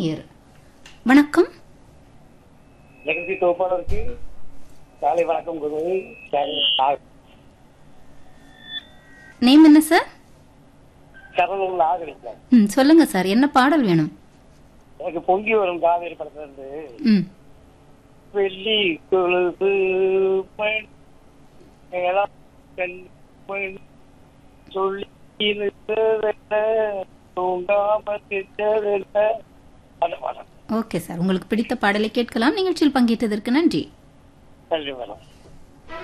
நேயர் வணக்கம் நிகழ்ச்சி தொகுப்பாளருக்கு காலை வணக்கம் குருவை நேம் என்ன சார் கடலூர்ல ஆதரிக்கலாம் ம் சொல்லுங்க சார் என்ன பாடல் வேணும் எனக்கு பொங்கி வரும் காவேரி படத்துல இருந்து ம் வெள்ளி கொழுப்பு மண் மேளம் கண் மண் சொல்லி இருந்ததென்ன, தூங்காம திட்டதென்ன. அந்த பாடம் ஓகே சார் உங்களுக்கு பிடித்த பாடலை கேட்கலாம் நிகழ்ச்சியில் பங்கேற்றதற்கு நன்றி நன்றி மேடம்